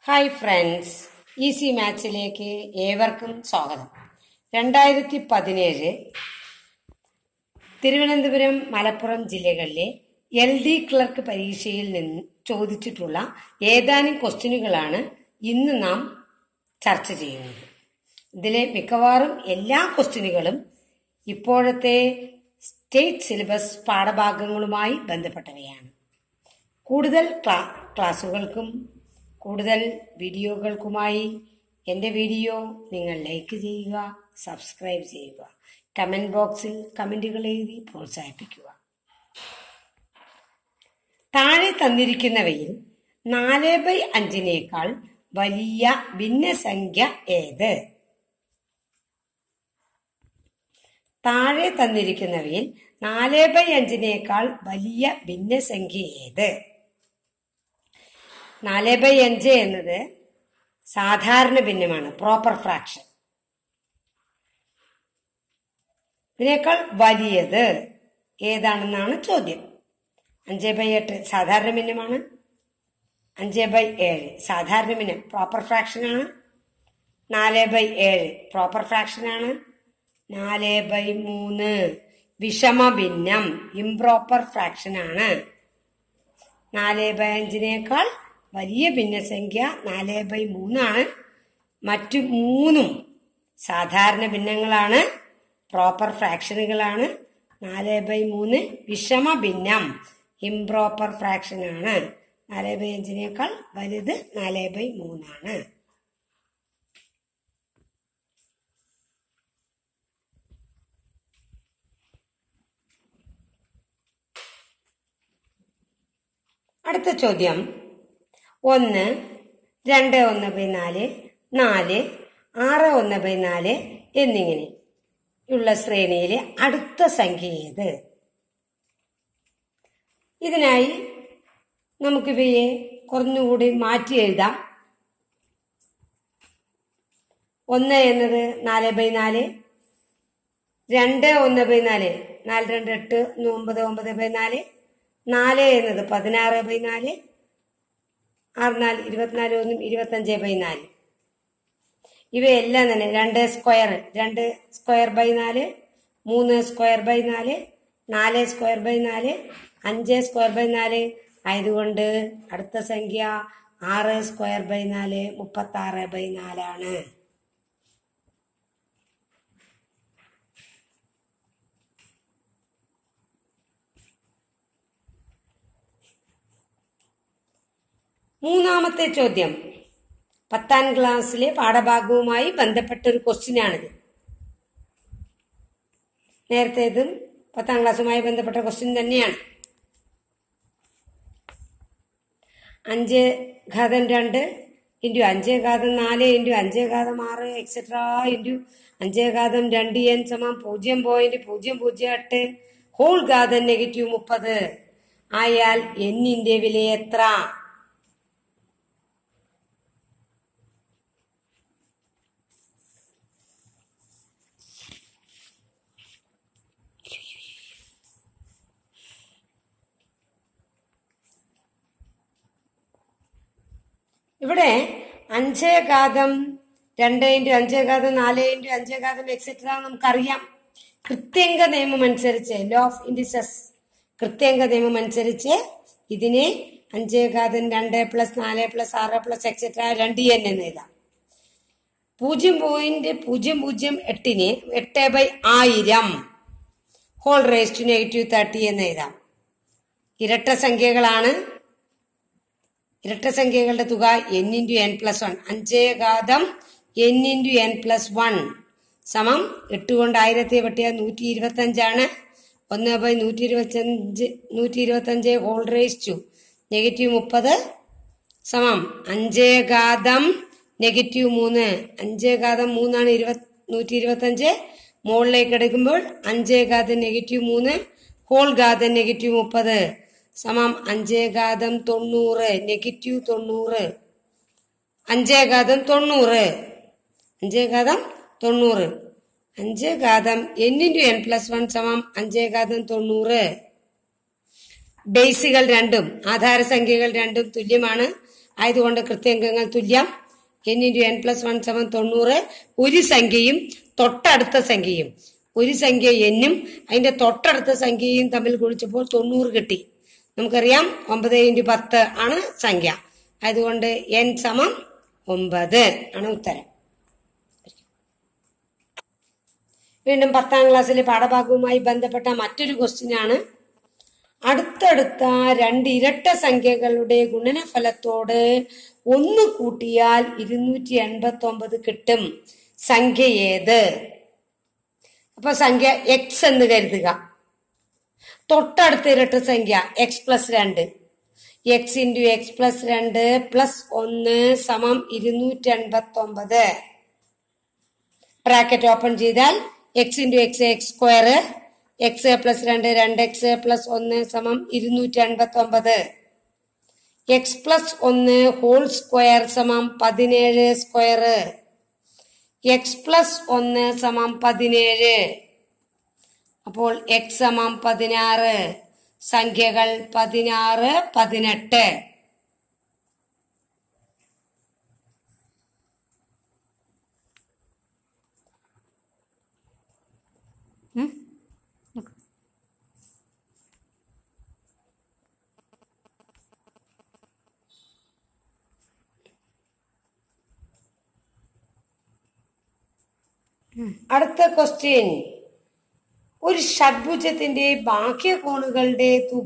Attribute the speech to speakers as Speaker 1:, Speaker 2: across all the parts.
Speaker 1: hi friends easy മാത്സിലേക്ക് ഏവർക്കും സ്വാഗതം രണ്ടായിരത്തി പതിനേഴ് തിരുവനന്തപുരം മലപ്പുറം ജില്ലകളിലെ എൽ ഡി ക്ലർക്ക് പരീക്ഷയിൽ നിന്ന് ചോദിച്ചിട്ടുള്ള ഏതാനും ക്വസ്റ്റ്യനുകളാണ് ഇന്ന് നാം ചർച്ച ചെയ്യുന്നത് ഇതിലെ മിക്കവാറും എല്ലാ ക്വസ്റ്റ്യനുകളും ഇപ്പോഴത്തെ സ്റ്റേറ്റ് സിലബസ് പാഠഭാഗങ്ങളുമായി ബന്ധപ്പെട്ടവയാണ് കൂടുതൽ ക്ലാ ക്ലാസ്സുകൾക്കും കൂടുതൽ വീഡിയോകൾക്കുമായി എൻ്റെ വീഡിയോ നിങ്ങൾ ലൈക്ക് ചെയ്യുക സബ്സ്ക്രൈബ് ചെയ്യുക കമൻറ്റ് ബോക്സിൽ കമൻറ്റുകൾ എഴുതി പ്രോത്സാഹിപ്പിക്കുക താഴെ തന്നിരിക്കുന്നവയിൽ നാല് ബൈ അഞ്ചിനേക്കാൾ വലിയ ഭിന്നസംഖ്യ ഏത് താഴെ തന്നിരിക്കുന്നവയിൽ നാല് ബൈ അഞ്ചിനേക്കാൾ വലിയ ഭിന്നസംഖ്യ ഏത് നാല് ബൈ അഞ്ച് എന്നത് സാധാരണ ഭിന്നമാണ് പ്രോപ്പർ ഫ്രാക്ഷൻ ഇതിനേക്കാൾ വലിയത് ഏതാണെന്നാണ് ചോദ്യം അഞ്ച് ബൈ എട്ട് സാധാരണ ഭിന്നമാണ് അഞ്ച് ബൈ ഏഴ് സാധാരണ ഭിന്നം പ്രോപ്പർ ഫ്രാക്ഷനാണ് നാല് ബൈ ഏഴ് പ്രോപ്പർ ഫ്രാക്ഷനാണ് നാല് ബൈ മൂന്ന് വിഷമ ഭിന്നം ഇംപ്രോപ്പർ ഫ്രാക്ഷനാണ് നാല് ബൈ അഞ്ചിനേക്കാൾ വലിയ ഭിന്നസംഖ്യ നാല് ബൈ മൂന്നാണ് മറ്റു മൂന്നും സാധാരണ ഭിന്നങ്ങളാണ് പ്രോപ്പർ ഫ്രാക്ഷനുകളാണ് നാല് ബൈ മൂന്ന് വിഷമ ഭിന്നം ഇംപ്രോപ്പർ ഫ്രാക്ഷനാണ് നാല് ബൈ അഞ്ചിനേക്കാൾ വലുത് നാല് ബൈ മൂന്നാണ് അടുത്ത ചോദ്യം ഒന്ന് രണ്ട് ഒന്ന് ബൈ നാല് നാല് ആറ് ഒന്ന് ബൈ നാല് എന്നിങ്ങനെ ഉള്ള ശ്രേണിയിലെ അടുത്ത സംഖ്യ ഏത് ഇതിനായി നമുക്കിവയെ കുറഞ്ഞുകൂടി മാറ്റി എഴുതാം ഒന്ന് എന്നത് നാല് ബൈ നാല് രണ്ട് ഒന്ന് ബൈ നാല് നാല് രണ്ട് എട്ട് ഒമ്പത് ഒമ്പത് ബൈ നാല് നാല് എന്നത് പതിനാറ് ബൈ നാല് ആറ് നാല് ഇരുപത്തിനാല് ഒന്നും ഇരുപത്തഞ്ച് ബൈ നാല് ഇവയെല്ലാം തന്നെ രണ്ട് സ്ക്വയർ രണ്ട് സ്ക്വയർ ബൈ നാല് മൂന്ന് സ്ക്വയർ ബൈ നാല് നാല് സ്ക്വയർ ബൈ നാല് അഞ്ച് സ്ക്വയർ ബൈ നാല് ആയതുകൊണ്ട് അടുത്ത സംഖ്യ ആറ് സ്ക്വയർ ബൈ നാല് മുപ്പത്തി ആറ് ബൈ നാലാണ് മൂന്നാമത്തെ ചോദ്യം പത്താം ക്ലാസ്സിലെ പാഠഭാഗവുമായി ബന്ധപ്പെട്ട ഒരു ക്വസ്റ്റ്യൻ ആണിത് നേരത്തേതും പത്താം ക്ലാസ്സുമായി ബന്ധപ്പെട്ട ക്വസ്റ്റ്യൻ തന്നെയാണ് അഞ്ച് ഘാതം രണ്ട് ഇൻറ്റു അഞ്ച് ഘാതം നാല് ഇൻറ്റു അഞ്ച് ഘാതം ആറ് എക്സെട്ര ഇൻറ്റു അഞ്ച് ഘാതം രണ്ട് എൻ സമം പൂജ്യം പോയിന്റ് പൂജ്യം പൂജ്യം എട്ട് ഹോൾ ഘാതം നെഗറ്റീവ് മുപ്പത് ആയാൽ എന്നിന്റെ വില എത്ര ഇവിടെ അഞ്ചേ ഘാതം രണ്ട് ഇൻറ്റു അഞ്ചേ ഘാതം നാല് ഇൻറ്റു അഞ്ചേ ഘാതം എക്സെട്ര നമുക്കറിയാം കൃത്യങ്ക നിയമം അനുസരിച്ച് ലോ ഓഫ് ഇൻഡിസസ് കൃത്യങ്ക നിയമം അനുസരിച്ച് ഇതിനെ അഞ്ചേ ഘാതം രണ്ട് പ്ലസ് നാല് പ്ലസ് ആറ് പ്ലസ് എക്സെട്ര രണ്ട് എൻ എന്ന് എഴുതാം പൂജ്യം പോയിന്റ് പൂജ്യം പൂജ്യം എട്ടിന് എട്ട് ബൈ ആയിരം whole raise to negative thirty എന്ന് എഴുതാം ഇരട്ട സംഖ്യകളാണ് ഇരട്ട സംഖ്യകളുടെ തുക N into N plus one അഞ്ചേ ഘാതം N into N plus one സമം എട്ട് കൊണ്ട് ആയിരത്തെ വെട്ടിയാൽ നൂറ്റി ഇരുപത്തി അഞ്ചാണ് ഒന്ന് ബൈ നൂറ്റി ഇരുപത്തഞ്ച് നൂറ്റി ഇരുപത്തഞ്ച് ഹോൾ റേസ് ടു നെഗറ്റീവ് മുപ്പത് സമം അഞ്ചേ ഘാതം നെഗറ്റീവ് മൂന്ന് അഞ്ചേ ഘാതം മൂന്നാണ് ഇരുപത് നൂറ്റി ഇരുപത്തഞ്ച് മുകളിലേക്ക് എടുക്കുമ്പോൾ അഞ്ചേ ഘാതം നെഗറ്റീവ് മൂന്ന് ഹോൾ ഘാതം നെഗറ്റീവ് മുപ്പത് സമം അഞ്ചേ ഘാതം തൊണ്ണൂറ് നെഗറ്റീവ് തൊണ്ണൂറ് അഞ്ചേ ഘാതം തൊണ്ണൂറ് അഞ്ചേ ഘാതം തൊണ്ണൂറ് അഞ്ച് ഘാതം N into N plus one സമം അഞ്ചേ ഘാതം തൊണ്ണൂറ് ബേസുകൾ രണ്ടും ആധാരസംഖ്യകൾ രണ്ടും തുല്യമാണ് ആയതുകൊണ്ട് കൃത്യംഗങ്ങൾ തുല്യം N into N plus one സമം തൊണ്ണൂറ് ഒരു സംഖ്യയും തൊട്ടടുത്ത സംഖ്യയും ഒരു സംഖ്യ എന്നും അതിന്റെ തൊട്ടടുത്ത സംഖ്യയും തമ്മിൽ കുഴിച്ചപ്പോൾ തൊണ്ണൂറ് കിട്ടി നമുക്കറിയാം ഒമ്പത് ഇൻറ്റു പത്ത് ആണ് സംഖ്യ അതുകൊണ്ട് എൻ സമം ഒമ്പത് ആണ് ഉത്തരം വീണ്ടും പത്താം ക്ലാസ്സിലെ പാഠഭാഗവുമായി ബന്ധപ്പെട്ട മറ്റൊരു ക്വസ്റ്റ്യൻ ആണ് അടുത്തടുത്ത രണ്ട് ഇരട്ട സംഖ്യകളുടെ ഗുണനഫലത്തോട് ഒന്ന് കൂട്ടിയാൽ ഇരുന്നൂറ്റി എൺപത്തി ഒമ്പത് കിട്ടും സംഖ്യ ഏത് അപ്പൊ സംഖ്യ എക്സ് എന്ന് കരുതുക തൊട്ടടുത്ത ഇരട്ട സംഖ്യ എക്സ് പ്ലസ് രണ്ട് എക്സ് ഇൻറ്റു എക്സ് പ്ലസ് രണ്ട് പ്ലസ് ഒന്ന് സമം ഇരുന്നൂറ്റി എൺപത്തി ഒമ്പത് ബ്രാക്കറ്റ് ഓപ്പൺ ചെയ്താൽ X into X X square X plus രണ്ട് രണ്ട് എക്സ് പ്ലസ് ഒന്ന് സമം ഇരുന്നൂറ്റി എൺപത്തി ഒമ്പത് എക്സ് പ്ലസ് ഒന്ന് ഹോൾ സ്ക്വയർ സമം പതിനേഴ് സ്ക്വയർ എക്സ് പ്ലസ് ഒന്ന് സമം പതിനേഴ് അപ്പോൾ എക്സ് സമം പതിനാറ് സംഖ്യകൾ പതിനാറ് പതിനെട്ട് അടുത്ത ക്വസ്റ്റ്യൻ ഒരു ഷഡ്ഭുജത്തിന്റെ ബാഹ്യകോണുകളുടെ തുക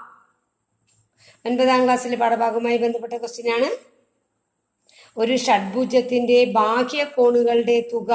Speaker 1: ഒൻപതാം ക്ലാസ്സിലെ പാഠഭാഗവുമായി ബന്ധപ്പെട്ട ക്വസ്റ്റ്യൻ ആണ് ഒരു ഷഡ്ഭുജത്തിന്റെ ബാഹ്യകോണുകളുടെ തുക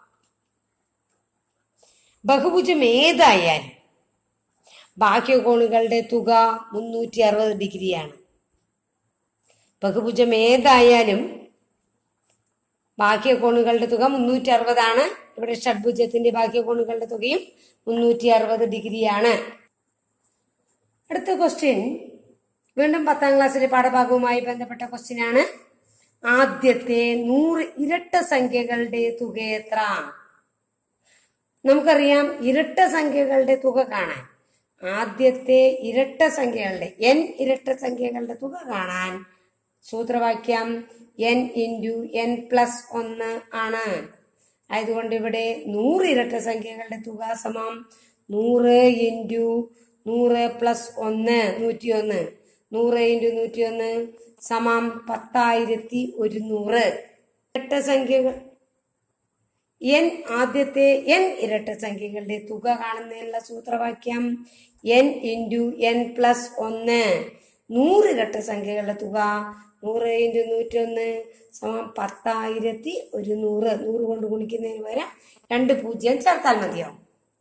Speaker 1: ബഹുഭുജം ഏതായാലും ബാഹ്യകോണുകളുടെ തുക മുന്നൂറ്റി അറുപത് ഡിഗ്രിയാണ് ബഹുഭുജം ഏതായാലും ബാഹ്യകോണുകളുടെ തുക മുന്നൂറ്റി അറുപതാണ് ഇവിടെ ഷഡ്ഭുജത്തിന്റെ ബാഹ്യകോണുകളുടെ തുകയും മുന്നൂറ്റി അറുപത് ഡിഗ്രിയാണ് അടുത്ത ക്വസ്റ്റ്യൻ വീണ്ടും പത്താം ക്ലാസ്സിലെ പാഠഭാഗവുമായി ബന്ധപ്പെട്ട ക്വസ്റ്റ്യൻ ആണ് ആദ്യത്തെ നൂറ് ഇരട്ട സംഖ്യകളുടെ തുക എത്ര നമുക്കറിയാം ഇരട്ട സംഖ്യകളുടെ തുക കാണാൻ ആദ്യത്തെ ഇരട്ട സംഖ്യകളുടെ എൻ ഇരട്ട സംഖ്യകളുടെ തുക കാണാൻ സൂത്രവാക്യം എൻ ഇൻറ്റു എൻ പ്ലസ് ഒന്ന് ആണ് ആയതുകൊണ്ട് ഇവിടെ നൂറ് ഇരട്ട സംഖ്യകളുടെ തുക സമം നൂറ് ഇൻറ്റു നൂറ് പ്ലസ് ഒന്ന് നൂറ്റി ഒന്ന് നൂറ് ഇൻറ്റു നൂറ്റി ഒന്ന് സമം പത്തായിരത്തി ഒരുന്നൂറ് ഇരട്ട സംഖ്യകൾ എൻ ആദ്യത്തെ എൻ ഇരട്ട സംഖ്യകളുടെ തുക കാണുന്നതിനുള്ള സൂത്രവാക്യം എൻ ഇൻറ്റു എൻ പ്ലസ് ഒന്ന് നൂറ് ഇരട്ട സംഖ്യകളുടെ തുക നൂറ് ഇൻറ്റു നൂറ്റി ഒന്ന് സമം പത്തായിരത്തി ഒരുന്നൂറ് നൂറ് കൊണ്ട് ഗുണിക്കുന്നതിന് പകരം രണ്ട് പൂജ്യം ചേർത്താൽ മതിയാവും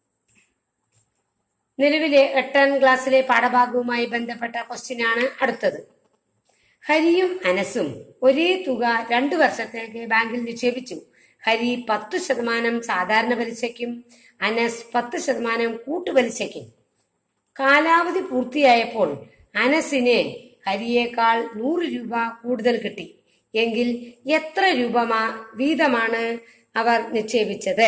Speaker 1: നിലവിലെ എട്ടാം ക്ലാസ്സിലെ പാഠഭാഗവുമായി ബന്ധപ്പെട്ട ക്വസ്റ്റ്യൻ ആണ് അടുത്തത് ഹരിയും അനസും ഒരേ തുക രണ്ടു വർഷത്തേക്ക് ബാങ്കിൽ നിക്ഷേപിച്ചു ഹരി പത്ത് ശതമാനം സാധാരണ പലിശയ്ക്കും അനസ് പത്ത് ശതമാനം കൂട്ടുപലിശയ്ക്കും കാലാവധി പൂർത്തിയായപ്പോൾ അനസിന് ഹരിയേക്കാൾ നൂറ് രൂപ കൂടുതൽ കിട്ടി എങ്കിൽ എത്ര രൂപ മാ- വീതമാണ് അവർ നിക്ഷേപിച്ചത്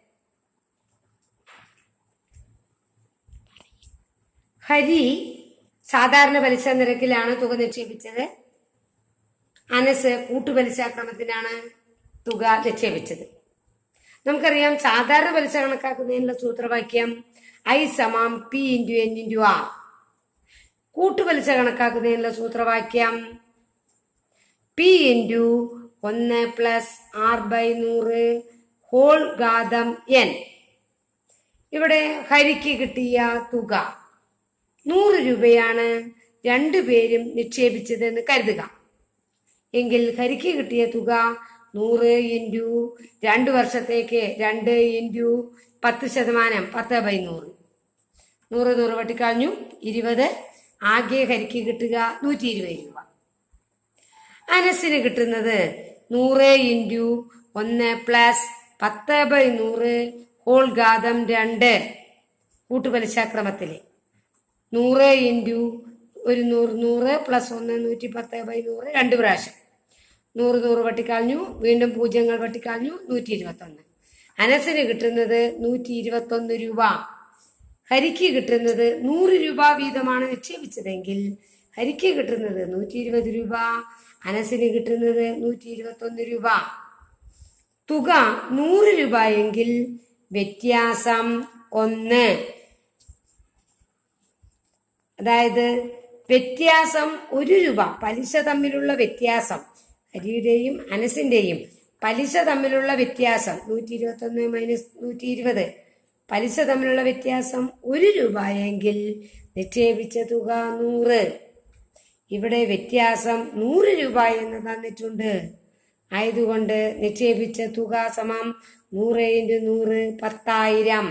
Speaker 1: ഹരി സാധാരണ പലിശ നിരക്കിലാണ് തുക നിക്ഷേപിച്ചത് അനസ് കൂട്ടുപലിശ ക്രമത്തിലാണ് തുക നിക്ഷേപിച്ചത് നമുക്കറിയാം സാധാരണ പലിശ കണക്കാക്കുന്നതിനുള്ള സൂത്രവാക്യം ഐ സമം P into N into R കൂട്ടുപലിശ കണക്കാക്കുന്നതിനുള്ള സൂത്രവാക്യം പി ഇൻറ്റു ഒന്ന് പ്ലസ് ആർ ബൈ നൂറ് ഹോൾ ഘാതം എൻ ഇവിടെ ഹരിക്ക് കിട്ടിയ തുക നൂറ് രൂപയാണ് രണ്ടുപേരും നിക്ഷേപിച്ചതെന്ന് കരുതുക എങ്കിൽ ഹരിക്ക് കിട്ടിയ തുക നൂറ് ഇൻറ്റു രണ്ട് വർഷത്തേക്ക് രണ്ട് ഇൻറ്റു പത്ത് ശതമാനം പത്ത് ബൈ നൂറ് നൂറ് നൂറ് വെട്ടിക്കളഞ്ഞു ഇരുപത് ആകെ ഹരിക്ക് കിട്ടുക നൂറ്റി ഇരുപത് രൂപ അനസിന് കിട്ടുന്നത് നൂറ് ഇൻറ്റു ഒന്ന് പ്ലസ് പത്ത് ബൈ നൂറ് ഹോൾ ഘാതം രണ്ട് കൂട്ടുപലിശാക്രമത്തിലെ നൂറ് ഇൻറ്റു ഒരു നൂറ് നൂറ് പ്ലസ് ഒന്ന് നൂറ്റി പത്ത് ബൈ നൂറ് രണ്ട് പ്രാവശ്യം നൂറ് നൂറ് വെട്ടിക്കളഞ്ഞു വീണ്ടും പൂജ്യങ്ങൾ വെട്ടിക്കളഞ്ഞു നൂറ്റി ഇരുപത്തൊന്ന് അനസിന് കിട്ടുന്നത് നൂറ്റി ഇരുപത്തൊന്ന് രൂപ ഹരിക്ക് കിട്ടുന്നത് നൂറ് രൂപ വീതമാണ് നിക്ഷേപിച്ചതെങ്കിൽ ഹരിക്ക് കിട്ടുന്നത് നൂറ്റി ഇരുപത് രൂപ അനസിന് കിട്ടുന്നത് നൂറ്റി ഇരുപത്തൊന്ന് രൂപ തുക നൂറ് രൂപ എങ്കിൽ വ്യത്യാസം ഒന്ന് അതായത് വ്യത്യാസം ഒരു രൂപ പലിശ തമ്മിലുള്ള വ്യത്യാസം ഹരിയുടെയും അനസിന്റെയും പലിശ തമ്മിലുള്ള വ്യത്യാസം നൂറ്റി ഇരുപത്തി ഒന്ന് മൈനസ് നൂറ്റി ഇരുപത് പലിശ തമ്മിലുള്ള വ്യത്യാസം ഒരു രൂപ എങ്കിൽ നിക്ഷേപിച്ച തുക നൂറ് ഇവിടെ വ്യത്യാസം നൂറ് രൂപ എന്ന് തന്നിട്ടുണ്ട് ആയതുകൊണ്ട് നിക്ഷേപിച്ച തുക സമം നൂറ് ഇൻറ്റു നൂറ് പത്തായിരം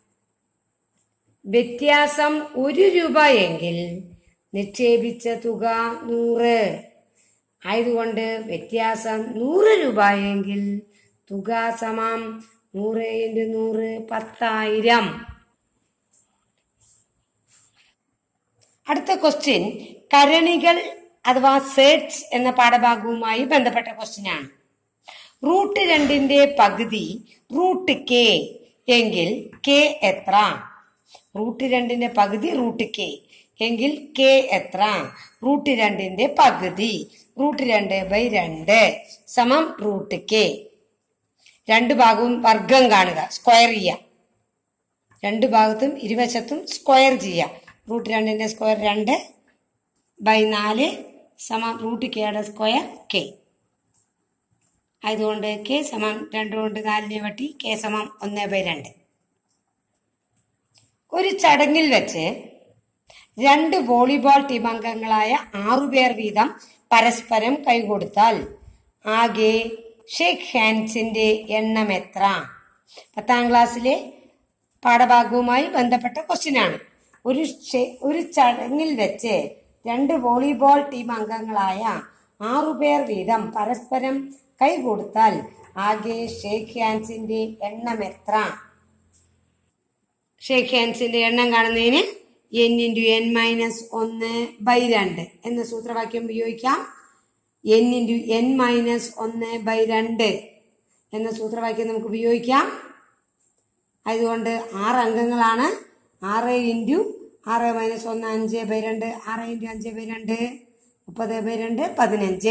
Speaker 1: വ്യത്യാസം ഒരു രൂപ എങ്കിൽ നിക്ഷേപിച്ച തുക നൂറ് ആയതുകൊണ്ട് വ്യത്യാസം നൂറ് രൂപ എങ്കിൽ തുക സമം നൂറ് ഇൻറ്റു നൂറ് പത്തായിരം അടുത്ത ക്വസ്റ്റ്യൻ കരണികൾ അഥവാ സെർച്ച് എന്ന പാഠഭാഗവുമായി ബന്ധപ്പെട്ട ക്വസ്റ്റ്യൻ ആണ് റൂട്ട് രണ്ടിന്റെ പകുതി റൂട്ട് കെ എങ്കിൽ കെ എത്ര റൂട്ട് രണ്ടിന്റെ പകുതി റൂട്ട് കെ എങ്കിൽ കെ എത്ര റൂട്ട് രണ്ടിന്റെ പകുതി റൂട്ട് രണ്ട് ബൈ രണ്ട് സമം റൂട്ട് കെ രണ്ട് ഭാഗവും വർഗം കാണുക സ്ക്വയർ ചെയ്യാം രണ്ട് ഭാഗത്തും ഇരുവശത്തും സ്ക്വയർ ചെയ്യാം റൂട്ട് രണ്ടിന്റെ സ്ക്വയർ രണ്ട് ബൈ നാല് സമം റൂട്ട് കെയുടെ സ്ക്വയർ കെ ആയതുകൊണ്ട് കെ സമം രണ്ട് കൊണ്ട് നാലിനെ വട്ടി കെ സമം ഒന്ന് ബൈ രണ്ട് ഒരു ചടങ്ങിൽ വെച്ച് രണ്ട് വോളിബോൾ ടീം അംഗങ്ങളായ ആറുപേർ വീതം പരസ്പരം കൈകൊടുത്താൽ ആകെ ഷേക്ക് ഹാൻഡ്സിന്റെ എണ്ണം എത്ര പത്താം ക്ലാസ്സിലെ പാഠഭാഗവുമായി ബന്ധപ്പെട്ട ക്വസ്റ്റ്യൻ ആണ് ഒരു ഷെ- ഒരു ചടങ്ങിൽ വെച്ച് രണ്ട് വോളിബോൾ ടീം അംഗങ്ങളായ ആറുപേർ വീതം പരസ്പരം കൈകൊടുത്താൽ ആകെ ഷേക്ക് ഹാൻഡ്സിന്റെ എണ്ണം എത്ര ഷേക്ക് ഹാൻഡ്സിന്റെ എണ്ണം കാണുന്നതിന് എൻ ഇൻറ്റു എൻ മൈനസ് ഒന്ന് ബൈ രണ്ട് എന്ന സൂത്രവാക്യം ഉപയോഗിക്കാം എൻ ഇൻറ്റു എൻ മൈനസ് ഒന്ന് ബൈ രണ്ട് എന്ന സൂത്രവാക്യം നമുക്ക് ഉപയോഗിക്കാം അതുകൊണ്ട് ആറ് അംഗങ്ങളാണ് ആറ് ഇൻറ്റു ആറ് മൈനസ് ഒന്ന് അഞ്ച് ബൈ രണ്ട് ആറ് ഇൻറ്റു അഞ്ച് ബൈ രണ്ട് മുപ്പത് ബൈ രണ്ട് പതിനഞ്ച്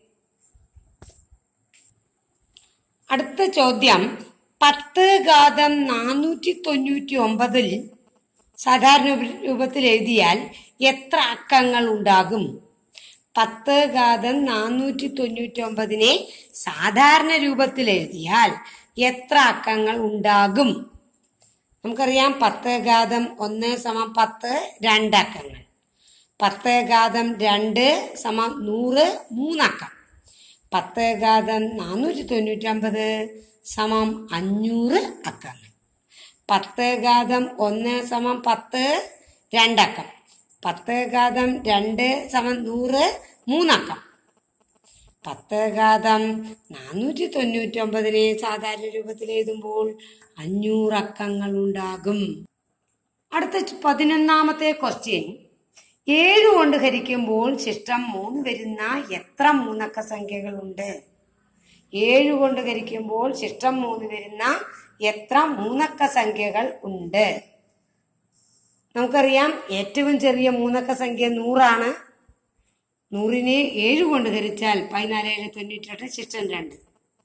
Speaker 1: അടുത്ത ചോദ്യം പത്ത് ഘാതം നാനൂറ്റി തൊണ്ണൂറ്റി ഒമ്പതിൽ സാധാരണ രൂപത്തിൽ എഴുതിയാൽ എത്ര അക്കങ്ങൾ ഉണ്ടാകും പത്ത് ഘാതം നാനൂറ്റി തൊണ്ണൂറ്റി ഒമ്പതിനെ സാധാരണ രൂപത്തിൽ എഴുതിയാൽ എത്ര അക്കങ്ങൾ ഉണ്ടാകും നമുക്കറിയാം പത്ത് ഘാതം ഒന്ന് സമം പത്ത് രണ്ട് അക്കങ്ങൾ പത്ത് ഘാതം രണ്ട് സമം നൂറ് മൂന്നക്കം പത്ത് ഘാതം നാനൂറ്റി തൊണ്ണൂറ്റി ഒമ്പത് സമം അഞ്ഞൂറ് അക്കങ്ങൾ പത്ത് ഘാതം ഒന്ന് സമം പത്ത് രണ്ടക്കം പത്ത് ഘാതം രണ്ട് സമം നൂറ് മൂന്നക്കം പത്ത് ഘാതം നാനൂറ്റി തൊണ്ണൂറ്റി ഒമ്പതിനെ സാധാരണ രൂപത്തിൽ എഴുതുമ്പോൾ അഞ്ഞൂറ് അക്കങ്ങൾ ഉണ്ടാകും അടുത്ത ച് പതിനൊന്നാമത്തെ ക്വസ്റ്റ്യൻ ഏഴ് കൊണ്ട് ഹരിക്കുമ്പോൾ ശിഷ്ടം മൂന്ന് വരുന്ന എത്ര മൂന്നക്ക സംഖ്യകളുണ്ട് ഏഴ് കൊണ്ട് ഹരിക്കുമ്പോൾ ശിഷ്ടം മൂന്ന് വരുന്ന എത്ര മൂന്നക്ക സംഖ്യകൾ ഉണ്ട് നമുക്കറിയാം ഏറ്റവും ചെറിയ മൂന്നക്ക സംഖ്യ നൂറാണ് നൂറിനെ ഏഴ് കൊണ്ട് ഹരിച്ചാൽ പതിനാല് ഏഴ് തൊണ്ണൂറ്റെട്ട് ശിഷ്ടം രണ്ട്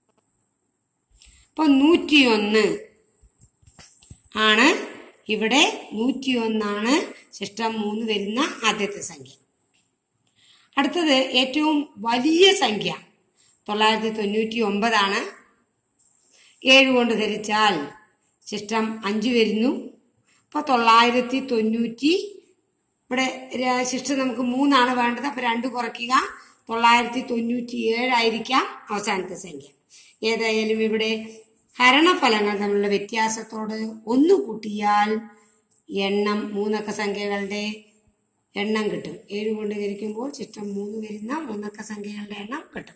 Speaker 1: അപ്പൊ നൂറ്റിയൊന്ന് ആണ് ഇവിടെ നൂറ്റിയൊന്നാണ് ശിഷ്ടം മൂന്ന് വരുന്ന ആദ്യത്തെ സംഖ്യ അടുത്തത് ഏറ്റവും വലിയ സംഖ്യ തൊള്ളായിരത്തി തൊണ്ണൂറ്റി ഒമ്പതാണ് ഏഴ് കൊണ്ട് ധരിച്ചാൽ ശിഷ്ടം അഞ്ച് വരുന്നു അപ്പോൾ തൊള്ളായിരത്തി തൊണ്ണൂറ്റി ഇവിടെ ര- ശിഷ്ടം നമുക്ക് മൂന്നാണ് വേണ്ടത് അപ്പോൾ രണ്ട് കുറയ്ക്കുക തൊള്ളായിരത്തി തൊണ്ണൂറ്റി ഏഴായിരിക്കാം അവസാനത്തെ സംഖ്യ ഏതായാലും ഇവിടെ ഹരണഫലങ്ങൾ തമ്മിലുള്ള വ്യത്യാസത്തോട് ഒന്ന് കൂട്ടിയാൽ എണ്ണം മൂന്നക്ക സംഖ്യകളുടെ എണ്ണം കിട്ടും ഏഴ് കൊണ്ട് ഹരിക്കുമ്പോൾ ശിഷ്ടം മൂന്ന് വരുന്ന മൂന്നക്ക സംഖ്യകളുടെ എണ്ണം കിട്ടും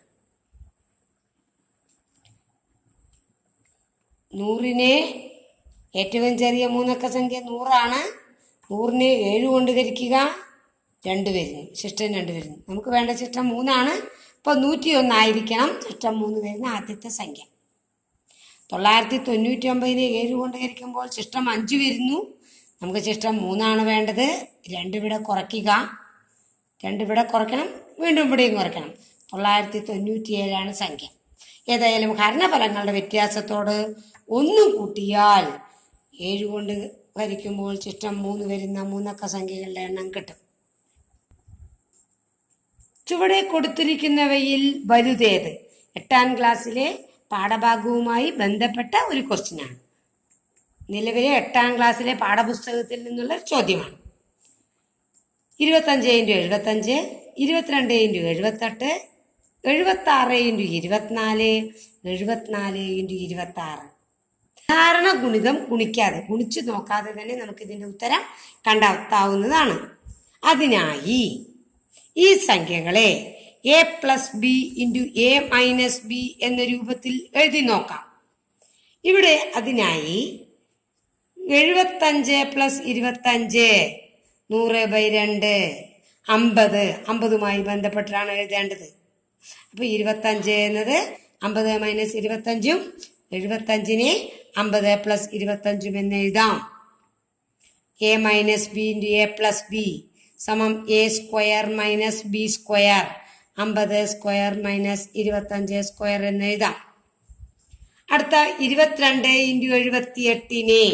Speaker 1: നൂറിനെ ഏറ്റവും ചെറിയ മൂന്നക്ക സംഖ്യ നൂറാണ് നൂറിനെ ഏഴ് കൊണ്ട് ഹരിക്കുക രണ്ട് വരുന്നു ശിഷ്ടം രണ്ട് വരുന്നു നമുക്ക് വേണ്ട ശിഷ്ടം മൂന്നാണ് അപ്പോൾ നൂറ്റി ഒന്നായിരിക്കണം ശിഷ്ടം മൂന്ന് വരുന്ന ആദ്യത്തെ സംഖ്യ തൊള്ളായിരത്തി തൊണ്ണൂറ്റി ഒമ്പതിനെ ഏഴ് കൊണ്ട് ഹരിക്കുമ്പോൾ ശിഷ്ടം അഞ്ച് വരുന്നു നമുക്ക് ശിഷ്ടം മൂന്നാണ് വേണ്ടത് രണ്ട് ഇവിടെ കുറയ്ക്കുക രണ്ട് ഇവിടെ കുറയ്ക്കണം വീണ്ടും ഇവിടെയും കുറയ്ക്കണം തൊള്ളായിരത്തി തൊണ്ണൂറ്റിയേഴാണ് സംഖ്യ ഏതായാലും ഹരണഫലങ്ങളുടെ വ്യത്യാസത്തോട് ഒന്ന് കൂട്ടിയാൽ ഏഴ് കൊണ്ട് ഹരിക്കുമ്പോൾ ചുറ്റം മൂന്ന് വരുന്ന മൂന്നക്ക സംഖ്യകളുടെ എണ്ണം കിട്ടും ചുവടെ കൊടുത്തിരിക്കുന്നവയിൽ വലുതേത് എട്ടാം ക്ലാസ്സിലെ പാഠഭാഗവുമായി ബന്ധപ്പെട്ട ഒരു ക്വസ്റ്റ്യനാണ് നിലവിലെ എട്ടാം ക്ലാസ്സിലെ പാഠപുസ്തകത്തിൽ നിന്നുള്ള ഒരു ചോദ്യമാണ് ഇരുപത്തഞ്ച് ഇൻറ്റു എഴുപത്തഞ്ച് ഇരുപത്തിരണ്ട് ഇൻറ്റു എഴുപത്തെട്ട് എഴുപത്തി ആറ് ഇൻറ്റു ഇരുപത്തിനാല് എഴുപത്തിനാല് ഇൻറ്റു ഇരുപത്തി ആറ് സാധാരണ ഗുണിതം ഗുണിക്കാതെ ഗുണിച്ചു നോക്കാതെ തന്നെ നമുക്ക് ഇതിന്റെ ഉത്തരം കണ്ടെത്താവുന്നതാണ് അതിനായി ഈ സംഖ്യകളെ A plus B into A minus B എന്ന രൂപത്തിൽ എഴുതി നോക്കാം ഇവിടെ അതിനായി എഴുപത്തഞ്ച് പ്ലസ് ഇരുപത്തഞ്ച് നൂറ് ബൈ രണ്ട് അമ്പത് അമ്പതുമായി ബന്ധപ്പെട്ടാണ് എഴുതേണ്ടത് അപ്പൊ ഇരുപത്തഞ്ച് എന്നത് അമ്പത് മൈനസ് ഇരുപത്തഞ്ചും എഴുപത്തഞ്ചിനെ അമ്പത് പ്ലസ് ഇരുപത്തഞ്ചും എന്ന് എഴുതാം A minus B into A plus B സമം A square minus B square അമ്പത് സ്ക്വയർ മൈനസ് ഇരുപത്തഞ്ച് സ്ക്വയർ എന്ന് എഴുതാം അടുത്ത ഇരുപത്തിരണ്ട് ഇൻറ്റു എഴുപത്തി എട്ടിനെ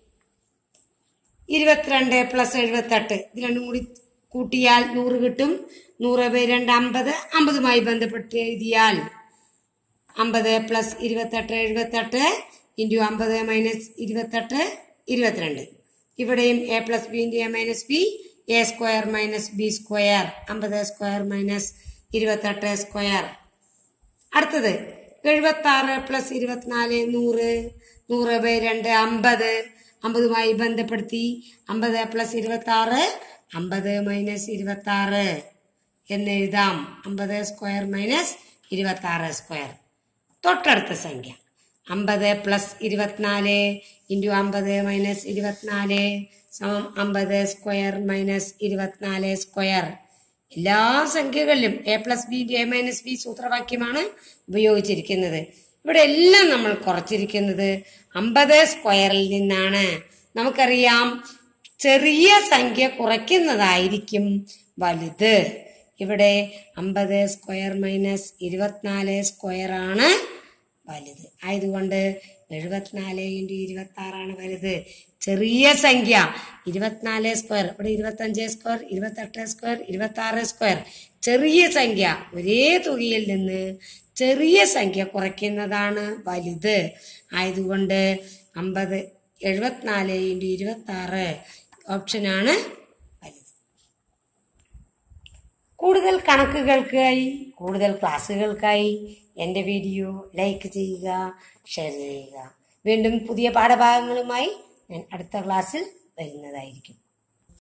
Speaker 1: ഇരുപത്തിരണ്ട് പ്ലസ് എഴുപത്തെട്ട് ഇത് രണ്ടും കൂടി കൂട്ടിയാൽ നൂറ് കിട്ടും നൂറ് ബൈ രണ്ട് അമ്പത് അമ്പതുമായി ബന്ധപ്പെട്ട് എഴുതിയാൽ അമ്പത് പ്ലസ് ഇരുപത്തെട്ട് എഴുപത്തെട്ട് ഇൻറ്റു അമ്പത് മൈനസ് ഇരുപത്തെട്ട് ഇരുപത്തിരണ്ട് ഇവിടെയും A plus B into A minus B A square minus B square അമ്പത് സ്ക്വയർ മൈനസ് ഇരുപത്തെട്ട് സ്ക്വയർ അടുത്തത് എഴുപത്തി ആറ് പ്ലസ് ഇരുപത്തിനാല് നൂറ് നൂറ് ബൈ രണ്ട് അമ്പത് അമ്പതുമായി ബന്ധപ്പെടുത്തി അമ്പത് പ്ലസ് ഇരുപത്തി ആറ് അമ്പത് മൈനസ് ഇരുപത്തി ആറ് എന്ന് എഴുതാം അമ്പത് സ്ക്വയർ മൈനസ് ഇരുപത്തി ആറ് സ്ക്വയർ തൊട്ടടുത്ത സംഖ്യ അമ്പത് പ്ലസ് ഇരുപത്തിനാല് ഇൻറ്റു അമ്പത് മൈനസ് ഇരുപത്തിനാല് സമം അമ്പത് സ്ക്വയർ മൈനസ് ഇരുപത്തിനാല് സ്ക്വയർ എല്ലാ സംഖ്യകളിലും A plus B A minus B സൂത്രവാക്യമാണ് ഉപയോഗിച്ചിരിക്കുന്നത് ഇവിടെ എല്ലാം നമ്മൾ കുറച്ചിരിക്കുന്നത് അമ്പത് സ്ക്വയറിൽ നിന്നാണ് നമുക്കറിയാം ചെറിയ സംഖ്യ കുറയ്ക്കുന്നതായിരിക്കും വലുത് ഇവിടെ അമ്പത് സ്ക്വയർ മൈനസ് ഇരുപത്തിനാല് സ്ക്വയർ ആണ് വലുത് ആയതുകൊണ്ട് എഴുപത്തിനാല് ഇൻറ്റു ഇരുപത്തി ആറാണ് വലുത് ചെറിയ സംഖ്യ ഇരുപത്തിനാല് സ്ക്വയർ ഇവിടെ ഇരുപത്തഞ്ച് സ്ക്വയർ ഇരുപത്തെട്ട് സ്ക്വയർ ഇരുപത്തി ആറ് സ്ക്വയർ ചെറിയ സംഖ്യ ഒരേ തുകയിൽ നിന്ന് ചെറിയ സംഖ്യ കുറയ്ക്കുന്നതാണ് വലുത് ആയതുകൊണ്ട് അമ്പത് എഴുപത്തിനാല് ഇൻറ്റു ഇരുപത്തി ആറ് ഓപ്ഷനാണ് വലുത് കൂടുതൽ കണക്കുകൾക്കായി കൂടുതൽ ക്ലാസ്സുകൾക്കായി എൻ്റെ വീഡിയോ ലൈക്ക് ചെയ്യുക ഷെയർ ചെയ്യുക വീണ്ടും പുതിയ പാഠഭാഗങ്ങളുമായി ഞാൻ അടുത്ത ക്ലാസ്സിൽ വരുന്നതായിരിക്കും